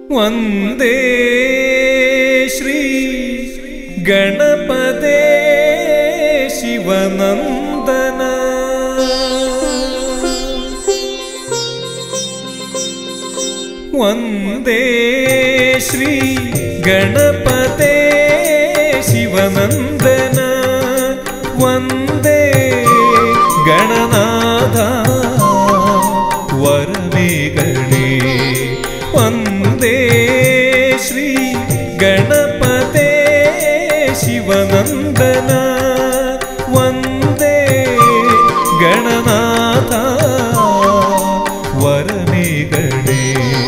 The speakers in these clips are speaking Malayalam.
വന്ദേ ശ്രീ ഗണപതേ ശിവനന്ദന വന്ദേ ശ്രീ ഗണപതേ ശിവനന്ദന വന്ദേ ഗണനാഥ വരമേകളേ വന്ദേ ശ്രീ ഗണപതേ ശിവനന്ദന വന്ദേ ഗണനാഥ വരമേകളേ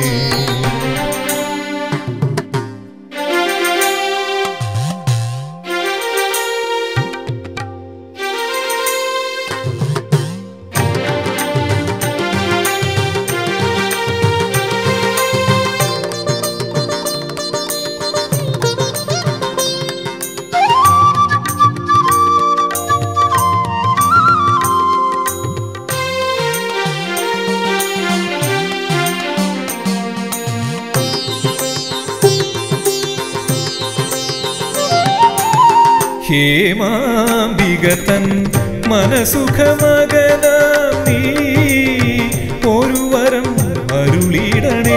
ഹേമാംബികതൻ മനസുഖമകന നീ ഒരു വരം അരുളിടണേ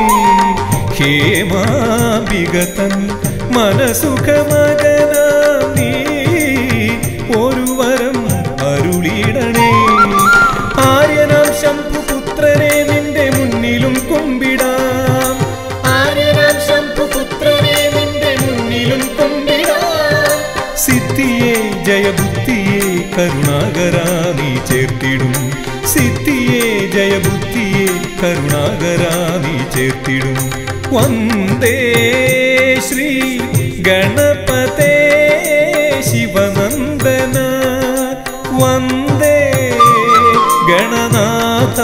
ഹേമാംബികതൻ മനസുഖമകന നീ ഒരു വരം അരുളിടണേ ആര്യനാം ശംഭുപുത്രനെ നിന്റെ മുന്നിലും കുമ്പിടാം ആര്യനാം ശംഭുപുത്രനെ നിന്റെ മുന്നിലും കുമ്പിടാം സിദ്ധിയെ ജയബുദ്ധിയെ കരുണാകരാ നീ ചേർത്തിടും സിദ്ധിയെ ജയബുദ്ധിയെ കരുണാകരാ നീ ചേർത്തിടും വന്ദേ ശ്രീ ഗണപതേ ശിവനന്ദന വന്ദേ ഗണനാഥ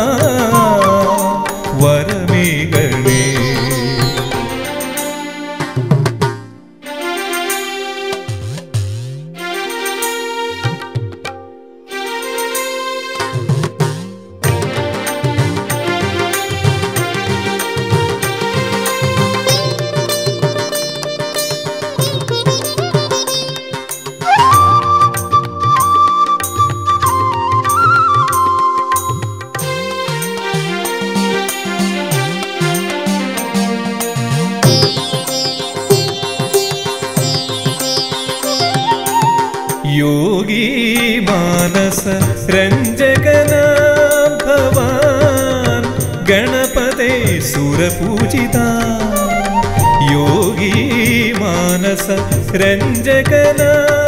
വരമേകളേ യോഗി മാനസ രഞ്ജകന ഭവാൻ ഗണപതേ സുരപൂജിത യോഗി മാനസ രഞ്ജകന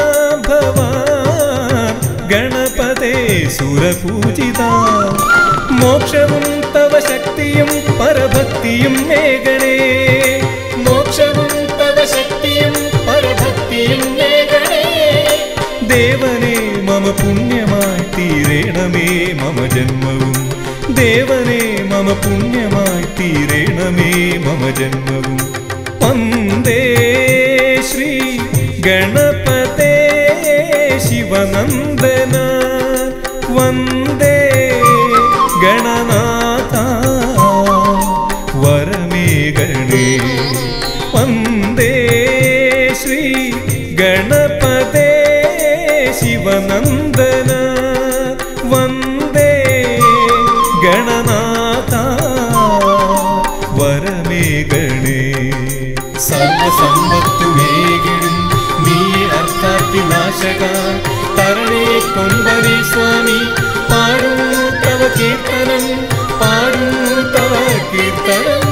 ഭവാൻ ഗണപതേ സുരപൂജിത മോക്ഷവും തവ ശക്തിയും പരഭക്തിയും മേഘണേ മോക്ഷവും തവ ശക്തിയും പരഭക്തിയും മേഘണേ ദേവനെ മമ പുണ്യമായി തീരേണമേ മമ ജന്മവും ദേവനെ മമ പുണ്യമായി തീരേണമേ മമ ജന്മവും വന്ദേ ശ്രീ ഗണപതേ ശിവനന്ദന വന്ദേ ഗണനാഥ വരമേഘണേ വന്ദേ ശ്രീ ഗണപതേ ശിവനന്ദന വന്ദേ ഗണനാഥ വരമേഘണേ സർവസമ്പത്തുമേകിടും നീ അർത്ഥാർത്ഥി നാശക തരണേ കൊമ്പനെ സ്വാമി പാടൂ തവ കീർത്തനം പാടൂ തവ കീർത്തനം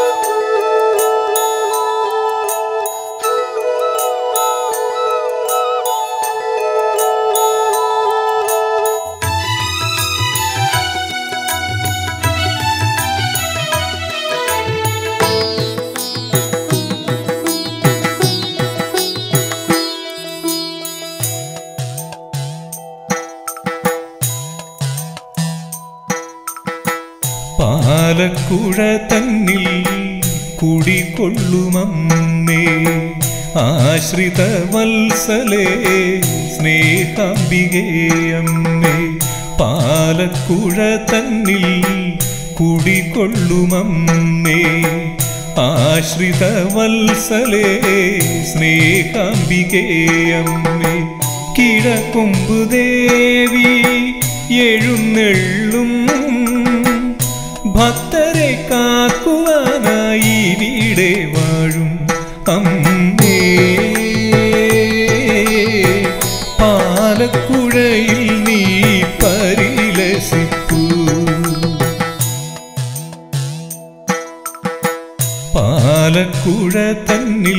ആ പാലക്കുഴ തന്നിൽ കുടികൊള്ളുമമ്മേ ആശ്രിത വത്സലേ സ്നേഹാംബികേ അമ്മേ പാലക്കുഴ തന്നിൽ കുടികൊള്ളുമമ്മേ ആശ്രിത വത്സലേ സ്നേഹാംബികേ അമ്മേ കിഴക്കൊമ്പു ദേവി എഴുന്നെള്ളും ഭക്തരെ കാക്കുവാനായി ഇവിടെ വാഴും അമ്മേ പാലക്കുഴയിൽ നീ പരിലസിപ്പൂ പാലക്കുഴ തന്നിൽ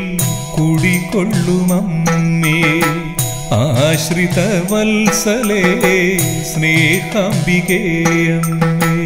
കുടികൊള്ളുമമ്മേ ആശ്രിത വത്സലേ സ്നേഹാംബികേ അമ്മേ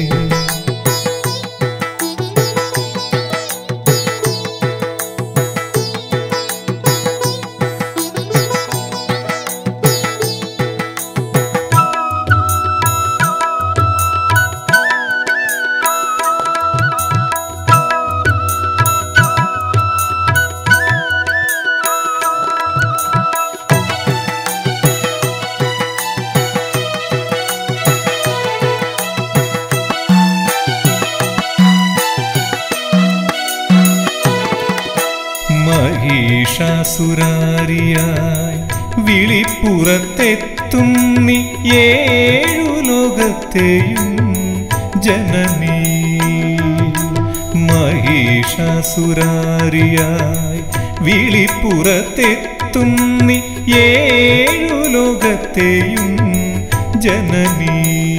മഹിഷാസുരാരിയായി വിളിപ്പുറത്തെത്തും നീ ഏഴു ലോകത്തെയും ജനനീ മഹിഷാസുരാരിയായി വിളിപ്പുറത്തെത്തും നീ ഏഴു ലോകത്തെയും ജനനീ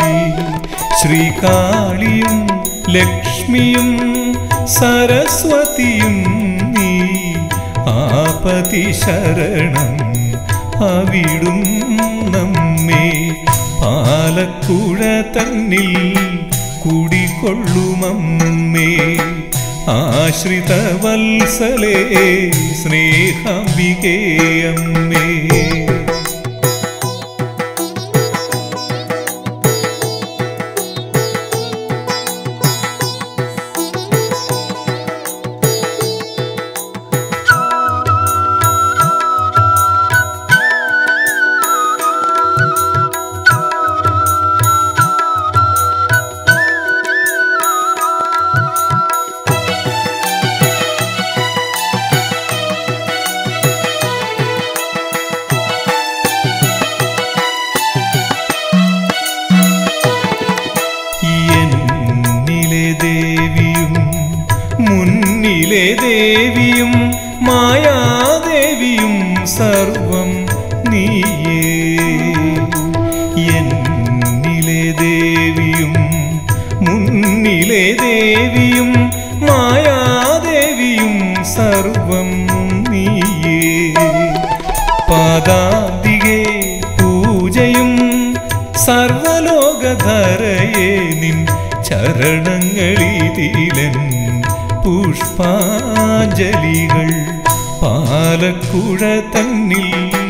ശ്രീകാളിയും ലക്ഷ്മിയും സരസ്വതിയും നീ ആപതി ശരണം അവിടും നമ്മെ പാലക്കുഴ തന്നിൽ കുടികൊള്ളുമമ്മേ ആശ്രിത വത്സലേ സ്നേഹാംബികേ അമ്മേ എന്നിലെ ദേവിയും മുന്നിലെ ദേവിയും മായാദേവിയും സർവം നീയേ എന്നിലെ ദേവിയും മുന്നിലെ ദേവിയും മായാദേവിയും സർവം നീയേ പാദാന്തികെ പൂജയും സർവലോകധരയെ നിൻ ചരണങ്ങളിതിലൻ പുഷ്പാഞ്ജലികൾ പാലക്കുഴ തന്നിൽ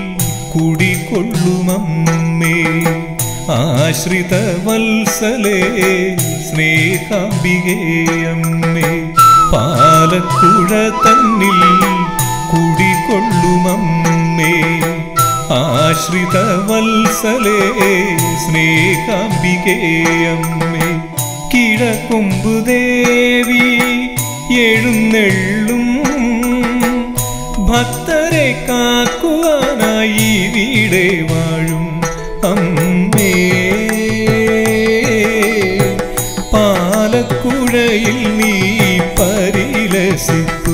കുടികൊള്ളുമമ്മേ ആശ്രിത വത്സലേ സ്നേഹാംബികേ അമ്മേ പാലക്കുഴ തന്നിൽ കുടികൊള്ളുമമ്മേ ആശ്രിത വത്സലേ സ്നേഹാംബികേ അമ്മേ കിഴക്കൊമ്പു ദേവി എഴുന്നെള്ളും ഭക്തരെ കാക്കുവാനായി ഇവിടെ വാഴും അമ്മേ പാലക്കുഴയിൽ നീ പരിലസിപ്പൂ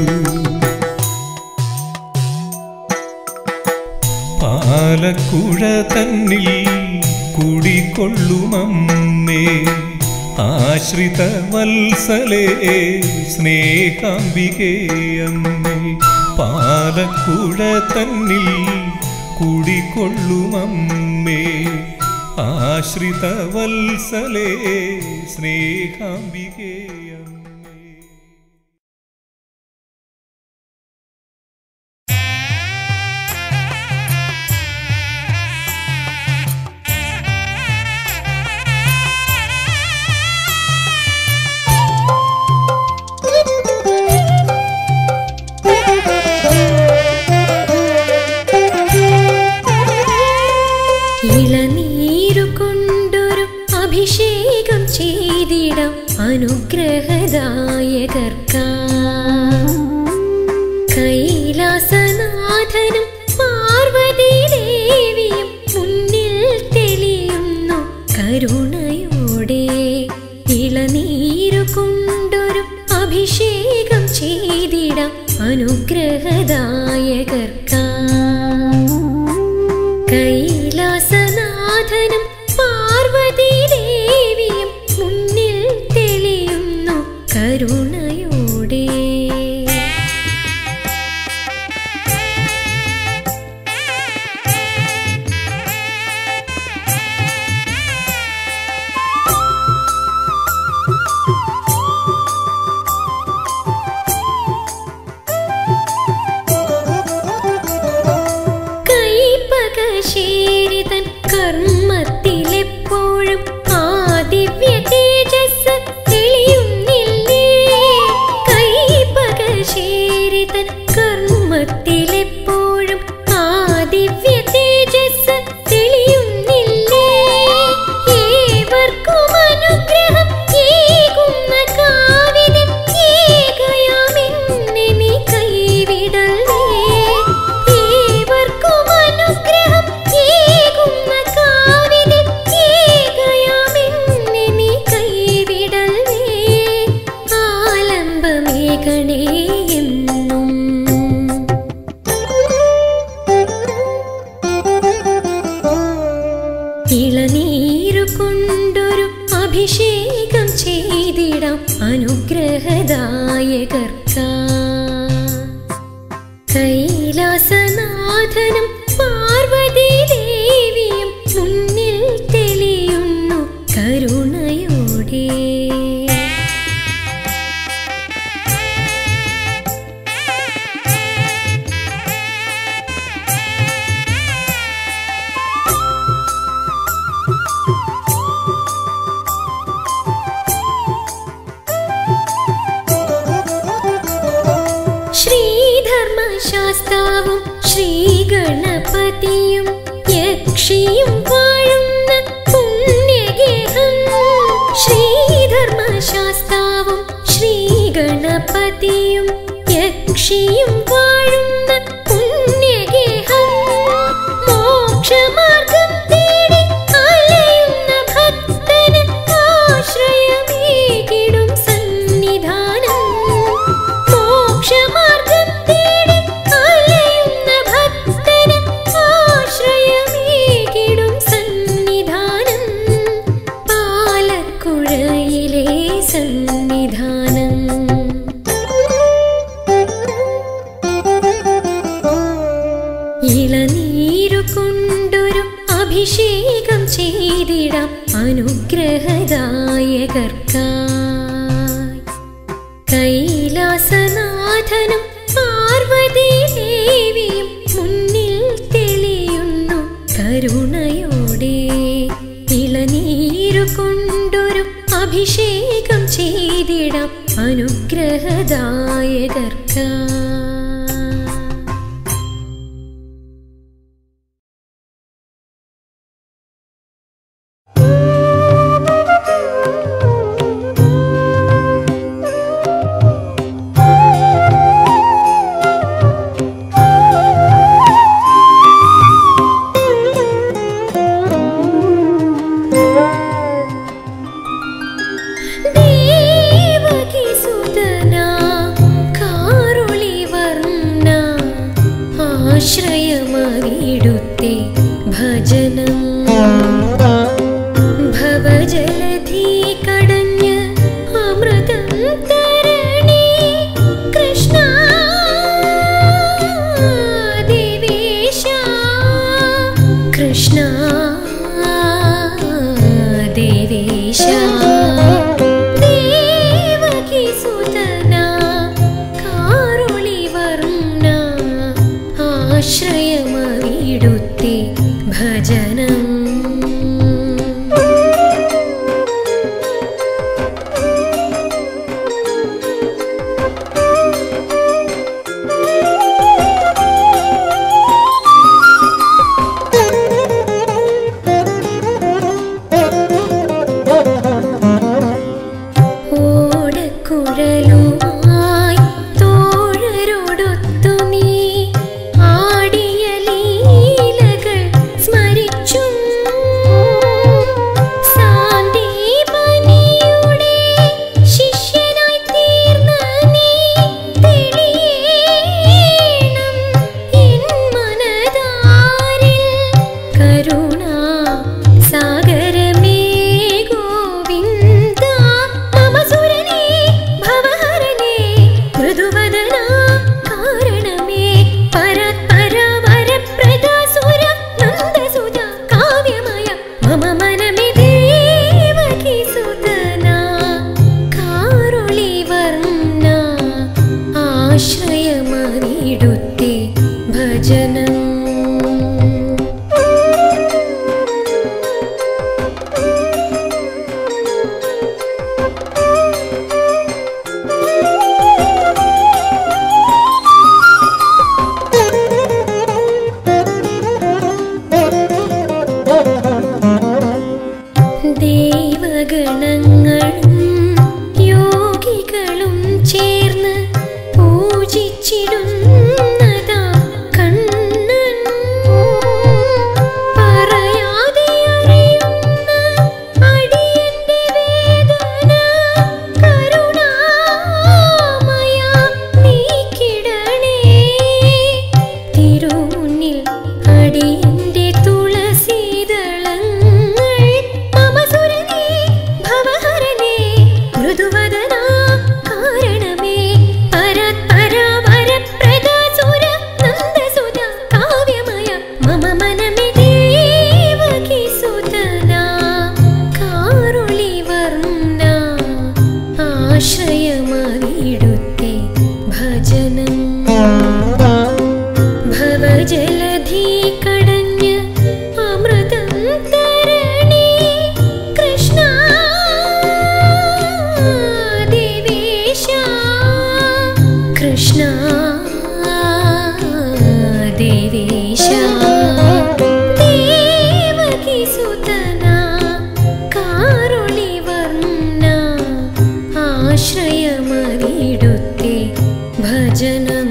പാലക്കുഴ തന്നിൽ കുടികൊള്ളുമമ്മേ ആശ്രിത വത്സലേ സ്നേഹാംബികേ അമ്മേ പാലക്കുഴ തന്നിൽ കുടികൊള്ളുമമ്മേ ആശ്രിത വത്സലേ സ്നേഹാംബികേ അമ്മേ ആ അനുഗ്രഹദായകർക്കാ കൈലാസനാഥനും പാർവതി ദേവിയും മുന്നിൽ തെളിയുന്നു കരുണയോടെ ഇളനീരു കൊണ്ടൊരു അഭിഷേകം ചെയ്തിടാം അനുഗ്രഹദായകർക്കാ കൈലാസനാഥനും പാർവതി ദേവിയും മുന്നിൽ തെളിയുന്നു കരുണയോടെ കൈപ്പകശേരിതൻ കർമ്മത്തിലെപ്പോഴും ആ ദിവ്യ തേജസ് തെളിയുന്നില്ലേ കൈപ്പകശേരിതൻ കർമ്മത്തിലെപ്പോഴും ആ ദിവ്യ തേജസ് തെളിയുന്നില്ലേ ഏവർക്കും അനുഗ്രഹം ഏകുന്ന കാവിതൻ ഏകയാമെന്നെ നീ കൈവിടല്ലേ ഏവർക്കും അനുഗ്രഹം ഏകുന്ന കാവിതൻ ഏകയാമെന്നെ നീ കൈവിടല്ലേ ആലംബമേകണേ എന്നും ഇളനീരു കൊണ്ടൊരു അഭിഷേകം ചെയ്തിടാം അനുഗ്രഹദായകർക്കാ കൈലാസനാഥനും പാർവതി ദേവിയും മുന്നിൽ തെളിയുന്നു കരുണയോടെ ശ്രീധർമ്മശാസ്താവും ശ്രീഗണപതിയും യക്ഷിയും വാഴുന്ന പുണ്യഗേഹം ശ്രീധർമ്മശാസ്താവും ശ്രീഗണപതിയും യക്ഷിയും വാഴുന്ന പുണ്യഗേഹം മോക്ഷമാർഗം തേടി അലയുന്ന ഭക്തന് ആശ്രയമേകിടും സന്നിധാനം മോക്ഷമാർഗം തേടി അലയുന്ന ഭക്തന് ആശ്രയമേകിടും സന്നിധാനം പാലക്കുഴയിലെ സന്നിധാനം ഇളനീരു കൊണ്ടൊരു അഭിഷേകം ചെയ്തിടാം അനുഗ്രഹദായകർക്കായി കൈലാസനാഥനും പാർവതി ദേവിയും മുന്നിൽ തെളിയുന്നു കരുണയോടെ ഇളനീരു കൊണ്ടൊരു അഭിഷേകം ചെയ്തിടാം അനുഗ്രഹദായകർക്കായി ദേവകിസുതനാ കാരുളിവർണ്ണ ആശ്രയമവിടുത്തെ ഭജനം ഭവജലധി കടഞ്ഞ് അമൃതം തരണേ കൃഷ്ണ ദേവേശ കൃഷ്ണ ദേവേശ ദേവകി സുതന കാരുളിവർണ്ണ ആശ്രയമവിടുത്തെ ഭജനം ഓ കരുണാ സാഗരമേ ഗോവിന്ദ മമ സുരനേ ഭവഹരനേ മൃദുവദനാ കാരണമേ പരത്പര വരപ്രദ സുര നന്ദസുത കാവ്യമയ മമ മനമേ ദേവകി സുതനാ കാരുളി വർണ്ണ ആശ്രയമറിടുത്തെ ഭജനം ദേവഗണങ്ങളും യോഗികളും ചേർന്ന് പൂജിച്ചിടുന്നതാ കണ്ണൻ പറയാതെ അറിയുന്ന അടിയന്റെ വേദന കരുണാമയ നീക്കിടണേ തിരുമുന്നിൽ അടിയന്റെ തുളസീതളങ്ങൾ മമ സുരനേ ഭവഹരനേ മൃദുവദനാ കാരണമേ പരത്പര വരപ്രദ സുര നന്ദസുത കാവ്യമയ മമ മനമേ ദേവകി സുതനാ കാരുളി വർണ്ണ ആശ്രയമറിടുത്തെ ഭജനം ഭവജലധി കടഞ്ഞ് അമൃതം തരണേ കൃഷ്ണ ദേവേശ കൃഷ്ണ ദേവേശ ദേവകി സുതനാ കാരുളി വർണ്ണ ആശ്രയമറിടുത്തെ ഭജനം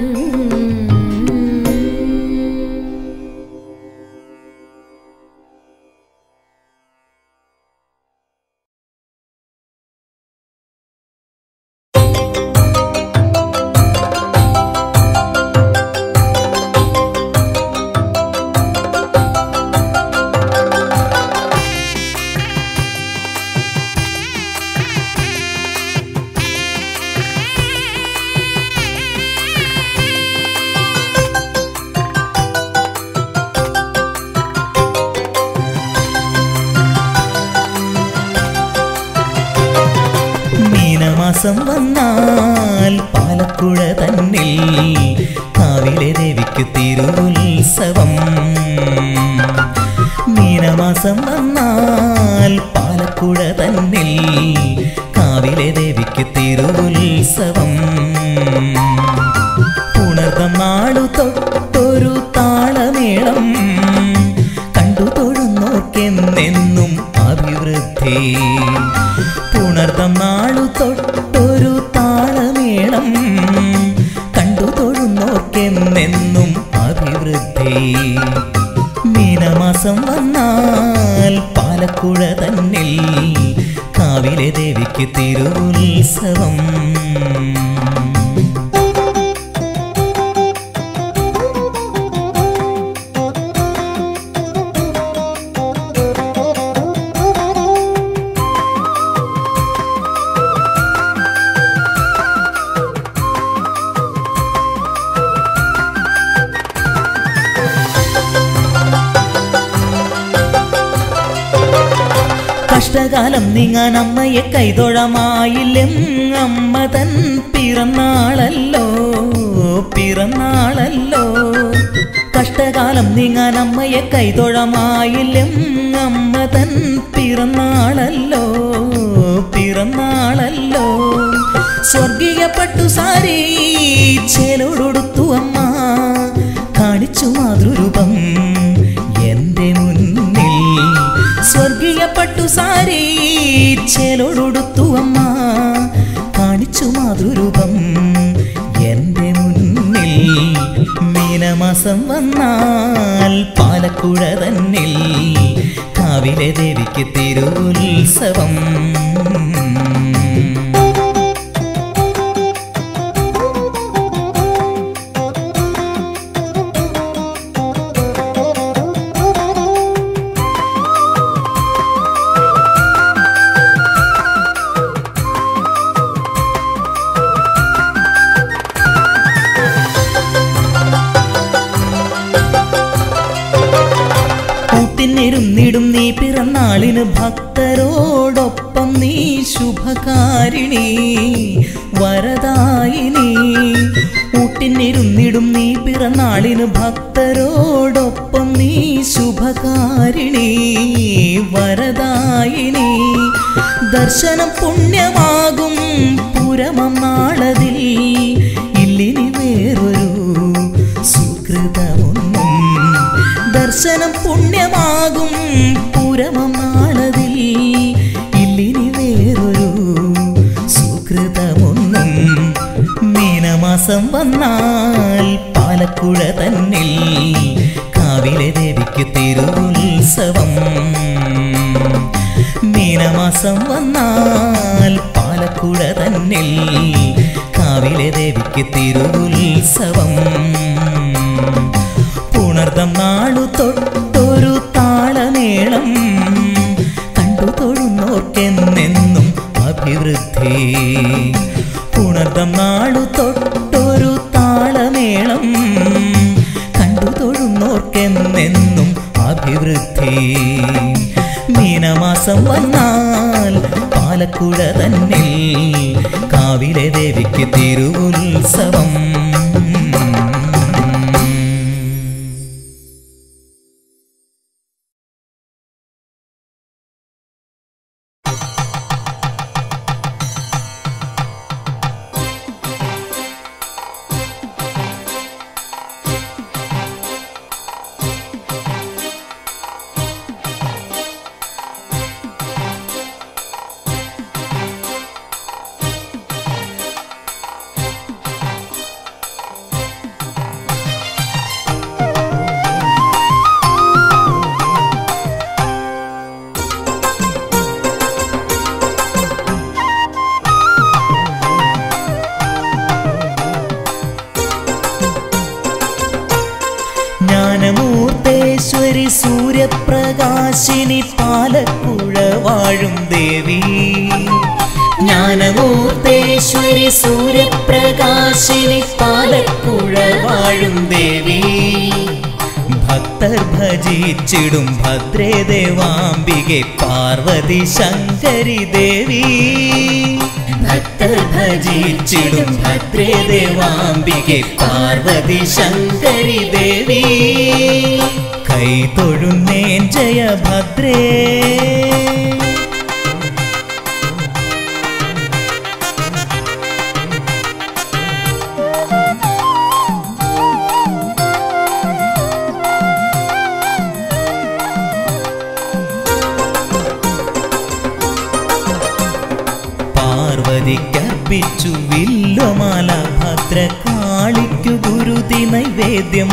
മീനമാസം വന്നാൽ പാലക്കുഴ തന്നിൽ കാവിലെ ദേവിക്ക് തിരുവുത്സവം മീനമാസം വന്നാൽ പാലക്കുഴ തന്നിൽ കാവിലെ ദേവിക്ക് തിരുവുത്സവം ഉണർന്ന നാളു തൊട്ടൊരു താളമേളം കണ്ടു തൊഴുന്നോർക്കെന്നെന്നും അഭിവൃദ്ധി പുണർന്ന നാളു തൊട്ടൊരു താളമേളം കണ്ടു തൊഴുന്നോർക്കെന്നെന്നും അഭിവൃദ്ധി മീനമാസം വന്നാൽ പാലക്കുഴ തന്നിൽ കാവിലെ ദേവിക്ക് തിരുവുത്സവം കഷ്ടകാലം നീങ്ങാൻ അമ്മയെ കൈതൊഴമായില്ലും അമ്മ തൻ പിറന്നാളല്ലോ പിറന്നാളല്ലോ കഷ്ടകാലം നീങ്ങാൻ അമ്മയെ കൈതൊഴമായില്ലും അമ്മ തൻ പിറന്നാളല്ലോ പിറന്നാളല്ലോ സ്വർഗീയ പട്ടുസാരി ചേലോടൊടുത്തു അമ്മ കാണിച്ചു മാതൃരൂപം എന്റെ മുന്നിൽ സ്വർഗീയ പട്ടുസാരി ചേലോടൊടുത്തു അമ്മ കാണിച്ചു മാതൃരൂപം എന്റെ മുന്നിൽ മീനമാസം വന്നാൽ പാലക്കുഴ തന്നിൽ കാവിലെ ദേവിക്ക് തിരുവുത്സവം ഊട്ടിനിരുന്നിടും നീ പിറന്നാളിന് ഭക്തരോടൊപ്പം നീ ശുഭകാരിണി വരദായിനി ഊട്ടിനിരുന്നിടും നീ പിറന്നാളിന് ഭക്തരോടൊപ്പം നീ ശുഭകാരിണി വരദായിനി ദർശനം പുണ്യമാകും പുരമം നാളതിൽ ഇല്ലിനി വേറൊരു സുകൃതമൊന്നും ദർശനം പുണ്യമാകും പുരമം നാളതിൽ ഇല്ലിനി വേറൊരു സുകൃതമൊന്നും മീനമാസം വന്നാൽ പാലക്കുഴ തന്നിൽ കാവിലെ ദേവിക്ക് തിരുവുത്സവം മീനമാസം വന്നാൽ പാലക്കുഴ തന്നിൽ കാവിലെ ദേവിക്ക് തിരുവുത്സവം പുണർദം നാളു തൊട്ടൊരു താളമേളം കണ്ടു തൊഴുന്നോർക്കെന്നെന്നും അഭിവൃദ്ധി പുണർദം നാളു തൊട്ടൊരു താളമേളം കണ്ടു തൊഴുന്നോർക്കെന്നെന്നും അഭിവൃദ്ധി മീനമാസം വന്നാൽ പാലക്കുഴ തന്നിൽ കാവിലെ ദേവിക്ക് തിരുവുത്സവം ജ്ഞാനമൂർത്തേശ്വരി സൂര്യപ്രകാശിനി പാലക്കുഴ വാഴും ദേവി ജ്ഞാനമൂർത്തേശ്വരി സൂര്യപ്രകാശിനി പാലക്കുഴ വാഴും ദേവി ഭക്തർ ഭജിച്ചിടും ഭദ്രേ ദേവാംബികെ പാർവതി ശങ്കരി ദേവി ഭക്തർ ഭജിച്ചിടും ഭദ്രേ ദേവാംബികെ പാർവതി ശങ്കരി ദേവി കൈ തൊഴുന്നേൻ ജയ ഭദ്രേ പാർവതിക്കർപ്പിച്ചു വില്ലുമാല ഭദ്രകാളിക്കു ഗുരുതി നൈവേദ്യം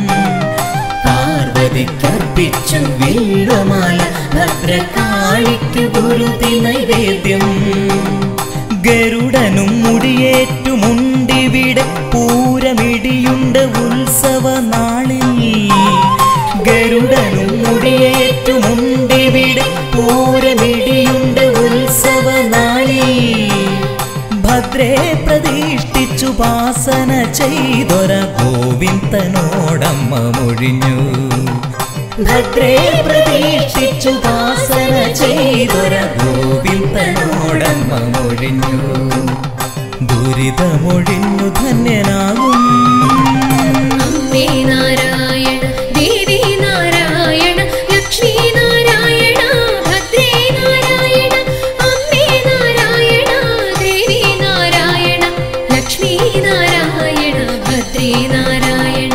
പാർവതിക്കർപ്പിച്ചു വില്ലുമാല ഭദ്രകാളിക്കു ഗുരുതി നൈവേദ്യം ഗരുഡനും മുടിയേറ്റുമുണ്ടിവിടെ പൂരമിടിയുണ്ട് ഉത്സവ നാളിൽ ഗരുഡനും മുടിയേറ്റുമുണ്ടിവിടെ പൂരമിടിയുണ്ട് ഉത്സവ നാളിൽ ഭദ്രേ പ്രതിഷ്ഠിച്ചു പാസന ചെയ്തൊര ഗോവിന്ദനോടമ്മ മൊഴിഞ്ഞു ഭദ്രേ പ്രതീക്ഷിച്ചു പാസന ചെയ്തൊര ഗോവിന്ദനോടമ്മ മൊഴിഞ്ഞു ദുരിതമൊഴിഞ്ഞു ധന്യനാകും അമ്മേ നാരായണ ദേവി നാരായണ ലക്ഷ്മി നാരായണ ഭദ്രേ നാരായണ അമ്മേ നാരായണ ദേവി നാരായണ ലക്ഷ്മി നാരായണ ഭദ്രേ നാരായണ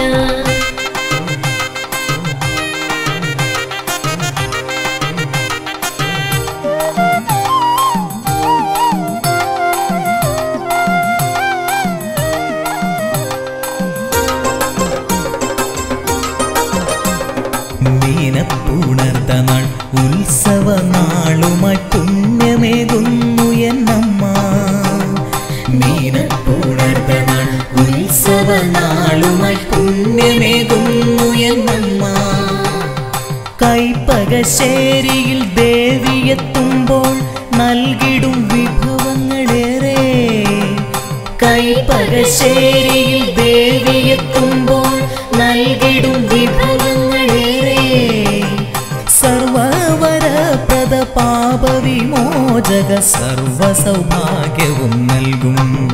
മീനപ്പുണർത്ത നാൾ ഉത്സവ നാളുമായി പുണ്യമേകുന്നു എന്നമ്മ മീനപ്പുണർത്ത നാൾ ഉത്സവ നാളുമായി പുണ്യമേകുന്നു എന്നമ്മ കൈപ്പകശ്ശേരിയിൽ ദേവിയെത്തുമ്പോൾ നൽകിടും വിഭവങ്ങളേറെ കൈപ്പകശ്ശേരിയിൽ ദേവിയെത്തുമ്പോൾ നൽകിടും വിഭവങ്ങളേറെ മോചക സർവ സൗഭാഗ്യവും നൽകും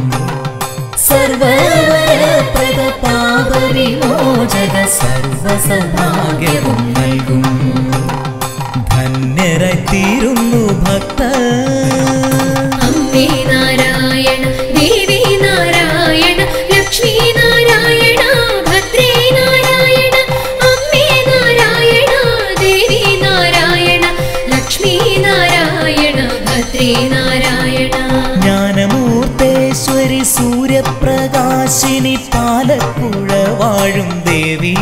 സർവപ്രദ പാപ വിമോചക സർവ സൗഭാഗ്യവും നൽകും ധന്യരായി തീരുന്നു ഭക്തർ അമ്മേ നാരായണ ദേവി നാരായണ ലക്ഷ്മി നാരായണ ഭദ്രേ നാരായണ അമ്മേ നാരായണ ദേവി നാരായണ ലക്ഷ്മി നാരായണ ഭദ്രേ നാരായണ ജ്ഞാനമൂർത്തേശ്വരി സൂര്യപ്രകാശിനി പാലക്കുഴ വാഴും ദേവി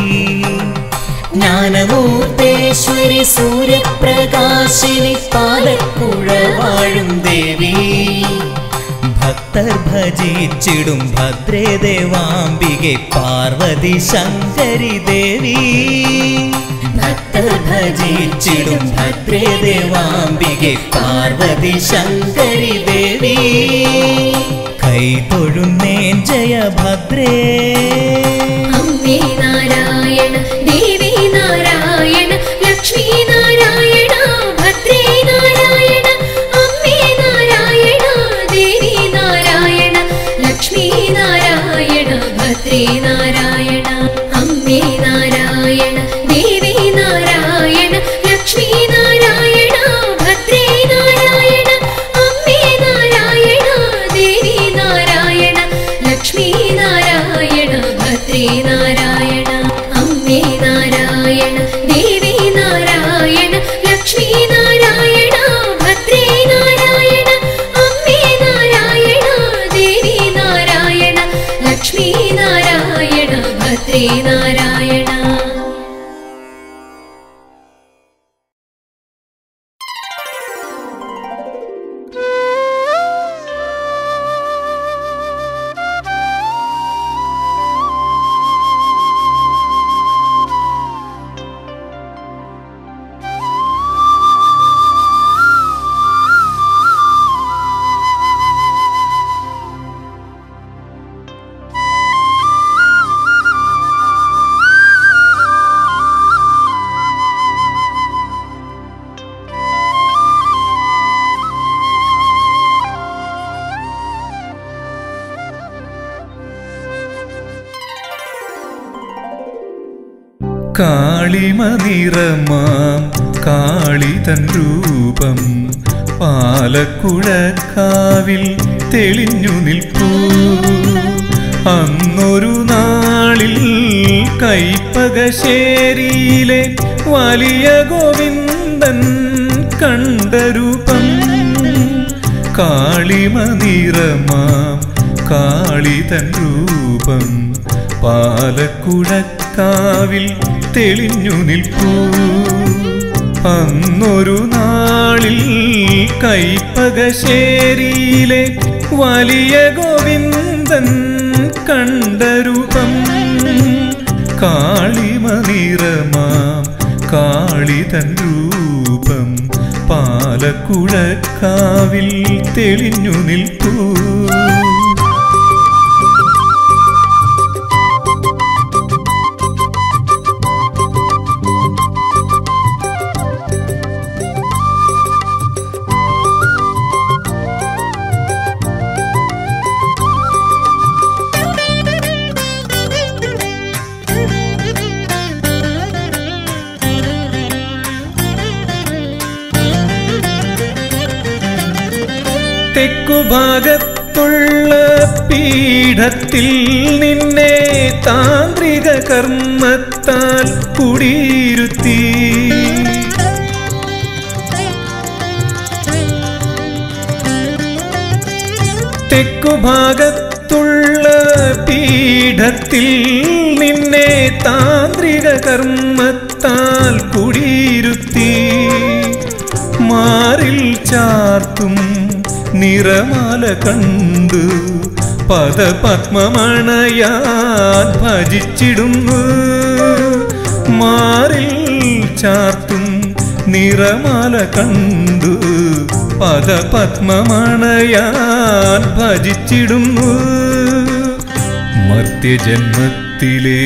ജ്ഞാനമൂർത്തേശ്വരി സൂര്യപ്രകാശിനി പാലക്കുഴ വാഴും ദേവി ഭക്തർ ഭജിച്ചിടും ഭദ്രേ ദേവാംബികെ പാർവതി ശങ്കരി ദേവി ഭക്തർ ഭജിച്ചിടും ഭദ്രേ ദേവാംബികെ പാർവതി ശങ്കരി ദേവി കൈ തൊഴുന്നേൻ ജയ ഭദ്രേ അമ്മേ നാരായണ ദേവി നാരായണ ലക്ഷ്മി നാരായണ ഭദ്രേ നാരായണ അമ്മേ നാരായണ ദേവി നാരായണ ലക്ഷ്മി നാരായണ ഭദ്രേ നാരായണ അമ്മേ നാരായണ ദേവി നാരായണ ലക്ഷ്മി നാരായണ ഭദ്രേ നാരായണ അമ്മേ നാരായണ ദേവി നാരായണ ലക്ഷ്മി നാരായണ ഭദ്രേ നാരായണ അമ്മേ നാരായണ ദേവി നാരായണ ലക്ഷ്മി നാരായണ ഭദ്രേ നാരായണ അമ്മേ നാരായണ ദേവി നാരായണ ലക്ഷ്മി നാരായണ ഭദ്രേ നാരായണ കാളിമനിറമാം കാളിതൻ രൂപം പാലക്കുഴക്കാവിൽ തെളിഞ്ഞു നിൽപ്പൂ അന്നൊരു നാളിൽ കൈപ്പകശേരിയിലെ വലിയ ഗോവിന്ദൻ കണ്ട രൂപം കാളിമനിറമാം കാളിതൻ രൂപം പാലക്കുഴക്കാവിൽ തെളിഞ്ഞു നിൽപ്പൂ അന്നൊരു നാളിൽ കൈപ്പകശേരിയിലെ വലിയ ഗോവിന്ദൻ കണ്ട രൂപം കാളിമനിറമാം കാളിതൻ രൂപം പാലക്കുഴക്കാവിൽ തെളിഞ്ഞു നിൽപ്പൂ തെക്കുഭാഗത്തുള്ള പീഠത്തിൽ നിന്നെ താന്ത്രിക കർമ്മത്താൽ കുടിയിരുത്തി തെക്കുഭാഗത്തുള്ള പീഠത്തിൽ നിന്നെ താന്ത്രിക കർമ്മത്താൽ കുടിയിരുത്തി മാറിൽ ചാർത്തും നിറമാല കണ്ടു പദപത്മമണയാൻ ഭജിച്ചിടുന്നു മാറിൽ ചാർത്തും നിറമാല കണ്ടു പദപത്മമണയാൻ ഭജിച്ചിടുന്നു മർത്യജന്മത്തിലെ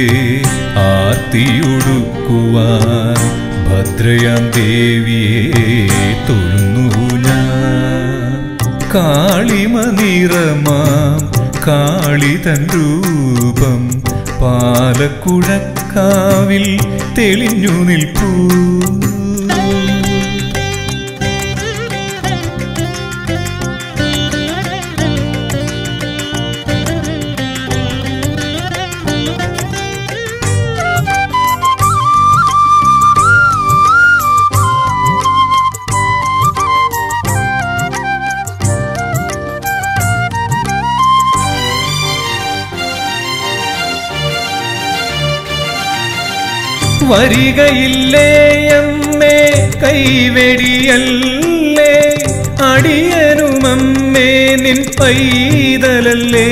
ആർത്തിയൊടുക്കുവാൻ ഭദ്രയാം ദേവിയെ തൊഴുന്നു ഞാൻ കാളിമ നിറമാം കാളിതൻ രൂപം പാലക്കുഴക്കാവിൽ തെളിഞ്ഞു നിൽപ്പൂ വരികയില്ലേ അമ്മേ കൈവെടിയല്ലേ അടിയനുമമ്മേ നിൻ പൈതലല്ലേ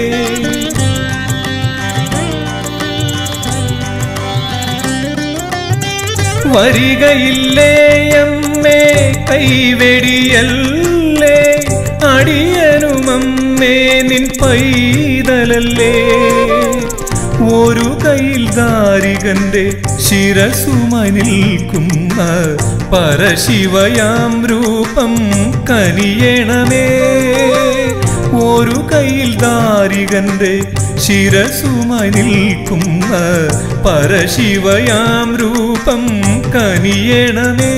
വരികയില്ലേ അമ്മേ കൈവെടിയല്ലേ അടിയനുമമ്മേ നിൻ പൈതലല്ലേ ഒരു കയ്യിൽ ദാരികന്റെ ശിരസുമായി നിൽക്കുന്ന പരശിവയാം രൂപം കനിയണമേ ഒരു കയ്യിൽ ദാരികന്റെ ശിരസുമായി നിൽക്കുന്ന പരശിവയാം രൂപം കനിയണമേ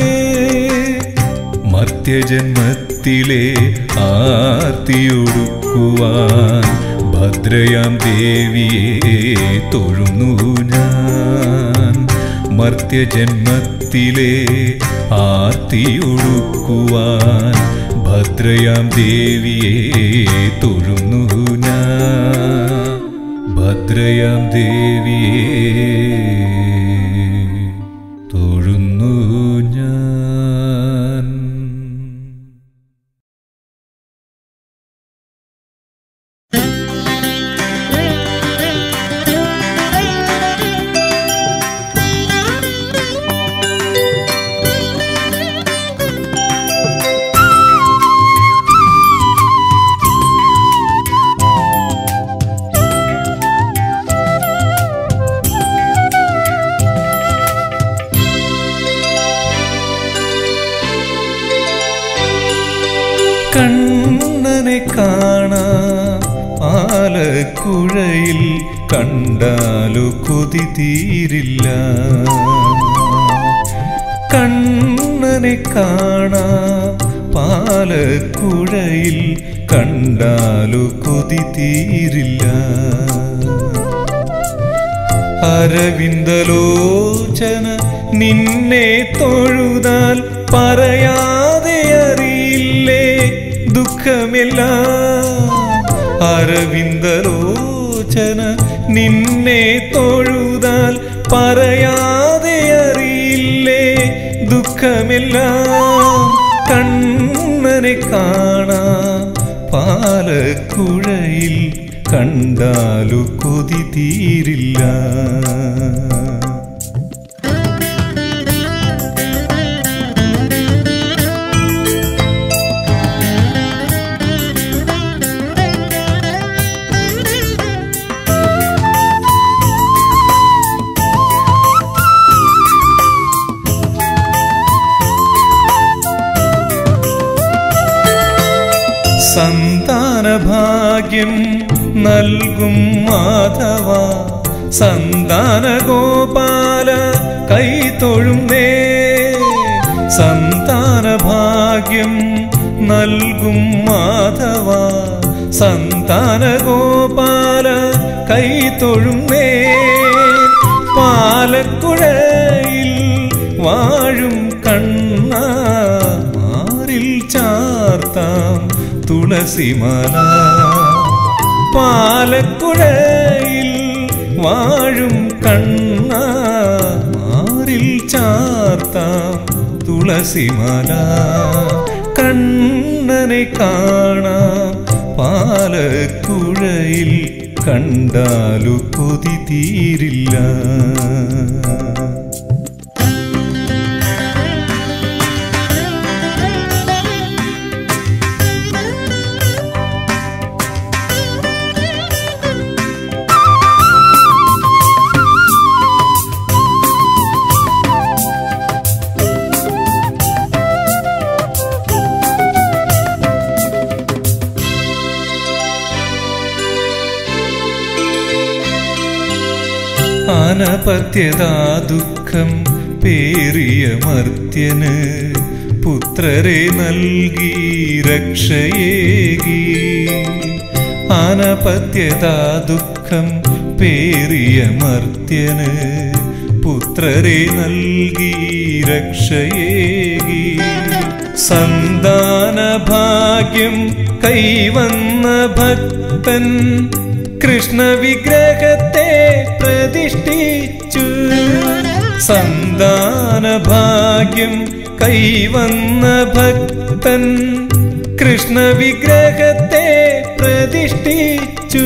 മർത്യജന്മത്തിലെ ആർത്തിയൊടുക്കുവാൻ ഭദ്രയാം ദേവിയെ തൊഴുന്നു ഞാൻ മർത്യജന്മത്തിലെ ആർത്തിയൊടുക്കുവാൻ ഭദ്രയാം ദേവിയെ തൊഴുന്നു ഞാൻ ഭദ്രയാം ദേവിയെ തൊഴുന്നു ഞാൻ കണ്ണനെ കാണാ ആലക്കുഴയിൽ കണ്ടാലു കൊതി തീരില്ല കണ്ണനെ കാണാ പാലക്കുഴയിൽ കണ്ടാലു കൊതി തീരില്ല അരവിന്ദലോചന നിന്നെ തൊഴുതാൽ പറയാതെ അറിയില്ലേ ദുഃഖമില്ല അരവിന്ദലോചന നിന്നെ തൊഴുതാൽ പറയാതെ അറിയില്ലേ ദുഃഖമില്ല കണ്ണനെ കാണാം പാലക്കുഴയിൽ കണ്ടാലു കൊതി തീരില്ല സന്താനഭാഗ്യം നൽകും മാധവ സന്താന ഗോപാല കൈതൊഴുന്നേ സന്താനഭാഗ്യം നൽകും മാധവ സന്താന ഗോപാല കൈതൊഴുന്നേ പാലക്കുഴയിൽ വാഴും കണ്ണ മാറിൽ ചാർത്താം തുളസിമല പാലക്കുഴയിൽ വാഴും കണ്ണ മാറിൽ ചാർത്താം തുളസിമല കണ്ണനെ കാണാം പാലക്കുഴയിൽ കണ്ടാലു കൊതി തീരില്ല അനപത്യതാ ദുഃഖം പേറിയ മർത്യന് പുത്രരെ നൽകി രക്ഷയേകി അനപത്യതാ ദുഃഖം പേറിയ മർത്യന് പുത്രരെ നൽകി രക്ഷയേകി സന്താന ഭാഗ്യം കൈവന്ന ഭക്തൻ കൃഷ്ണ വിഗ്രഹത്തെ പ്രതിഷ്ഠിച്ചു സന്താന ഭാഗ്യം കൈവന്ന ഭക്തൻ കൃഷ്ണ വിഗ്രഹത്തെ പ്രതിഷ്ഠിച്ചു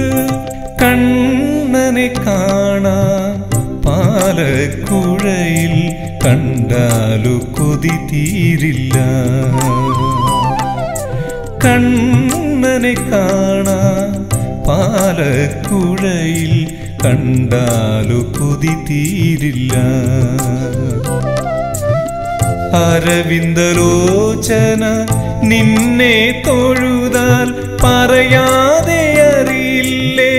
കണ്ണനെ കാണാൻ പാലക്കുഴയിൽ കണ്ടാലു കൊതി തീരില്ല കണ്ണനെ കാണാൻ പാലക്കുഴയിൽ കണ്ടാലു കൊതി തീരില്ല അരവിന്ദലോചന നിന്നെ തൊഴുതാൽ പറയാതെ അറിയില്ലേ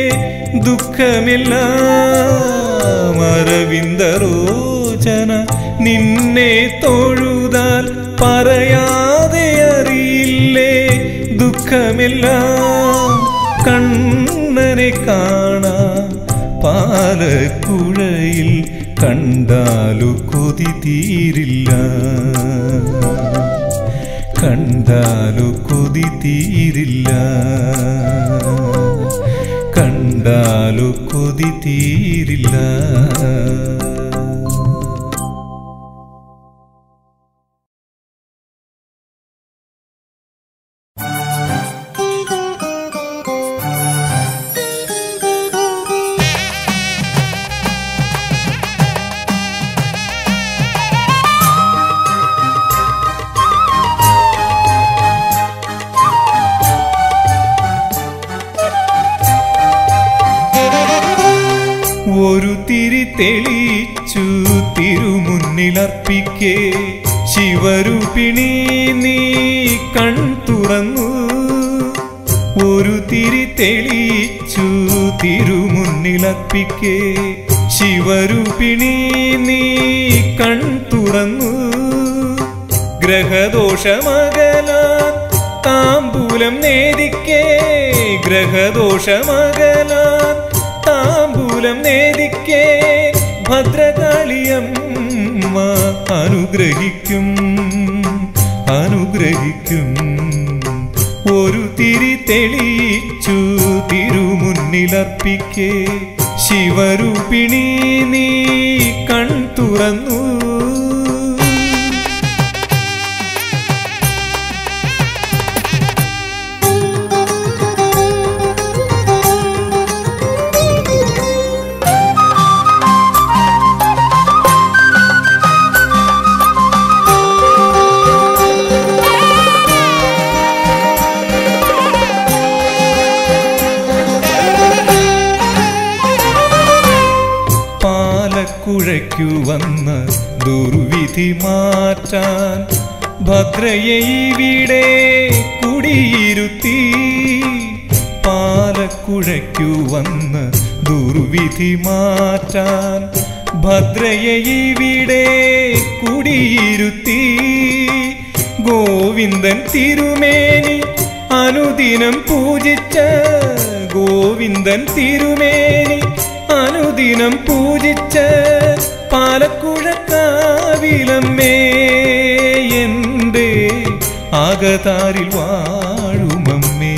ദുഃഖമെല്ലാം അരവിന്ദലോചന നിന്നെ തൊഴുതാൽ പറയാതെ അറിയില്ലേ ദുഃഖമെല്ലാം കണ്ണനെ കാണാൻ പാലക്കുഴയിൽ കണ്ടാലു കൊതി തീരില്ല കണ്ടാലു കൊതി തീരില്ല കണ്ടാലു കൊതി തീരില്ല ഒരു തിരി തെളിച്ചു തിരുമുന്നിലർപ്പിക്കേ ശിവരൂപിണി നീ കൺ തുറന്നു ഒരു തിരി തെളിച്ചു തിരുമുന്നിലർപ്പിക്കേ ശിവരൂപിണി നീ കൺ തുറന്നു ഗ്രഹദോഷമകലാൻ താമ്പൂലം നേദിക്കേ ഗ്രഹദോഷമകലാൻ താമ്പൂലം നേദിക്കേ ഭദ്രകാളിയമ്മ അനുഗ്രഹിക്കും അനുഗ്രഹിക്കും ഒരു തിരി തെളിയിച്ചു തിരുമുന്നിലർപ്പിക്കേ ശിവരൂപിണി നീ കൺ തുറന്നു പാലക്കുഴയ്ക്കു വന്ന ദുർവിധി മാറ്റാൻ ഭദ്രയെ ഇവിടെ കുടിയിരുത്തി പാലക്കുഴയ്ക്കു വന്ന ദുർവിധി മാറ്റാൻ ഭദ്രയെ ഇവിടെ കുടിയിരുത്തി ഗോവിന്ദൻ തിരുമേനി അനുദിനം പൂജിച്ച ഗോവിന്ദൻ തിരുമേനി അനുദിനം പൂജിച്ച പാലക്കുഴക്കാവിലമ്മേ എൻ്റെ ആകതാരിൽ വാഴുമമ്മേ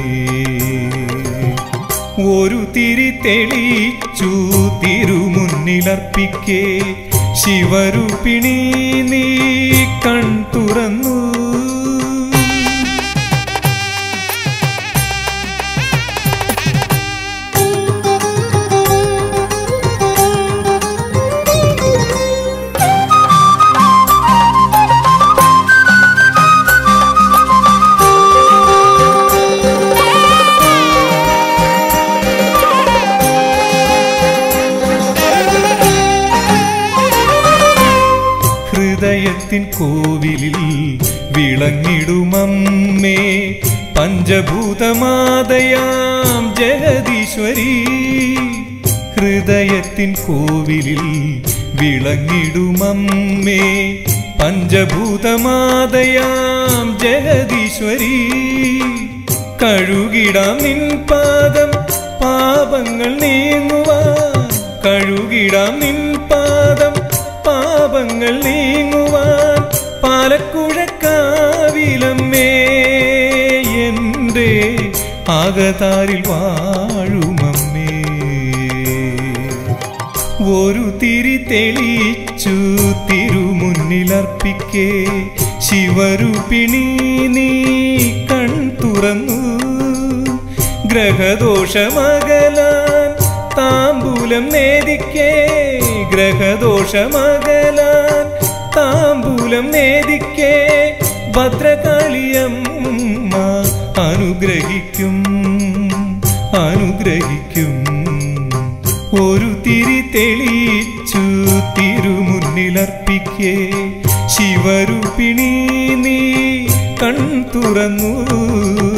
ഒരു തിരി തെളിച്ചു തിരുമുന്നിലർപ്പിക്കേ ശിവരൂപിണി നീ കൺ തുറന്നു ഹൃദയത്തിൻ കോവിലിൽ വിളങ്ങിടുമമ്മേ പഞ്ചഭൂതമാതയാം ജഗദീശ്വരി ഹൃദയത്തിൻ കോവിലിൽ വിളങ്ങിടുമമ്മേ പഞ്ചഭൂതമാതയാം ജഗദീശ്വരി കഴുകിടാം നിൻ പാദം പാപങ്ങൾ നീങ്ങുവാൻ കഴുകിടാം നിൻ പാദം പാപങ്ങൾ നീങ്ങുവാൻ പാലക്കുഴക്കാവിലമ്മേ എൻ്റെ ആകതാരിൽ വാഴുമമ്മേ ഒരു തിരി തെളിച്ചു തിരുമുന്നിലർപ്പിക്കേ ശിവരൂപിണി നീ കൺ തുറന്നു ഗ്രഹദോഷമകലാൻ താമ്പൂലം നേദിക്കേ ഗ്രഹദോഷമകലാൻ താമ്പൂലം നേദിക്കേ ഭദ്രകാളിയമ്മ അനുഗ്രഹിക്കും അനുഗ്രഹിക്കും ഒരു തിരി തെളിച്ചു തിരുമുന്നിലർപ്പിക്കേ ശിവരൂപിണി നീ കൺ തുറന്നു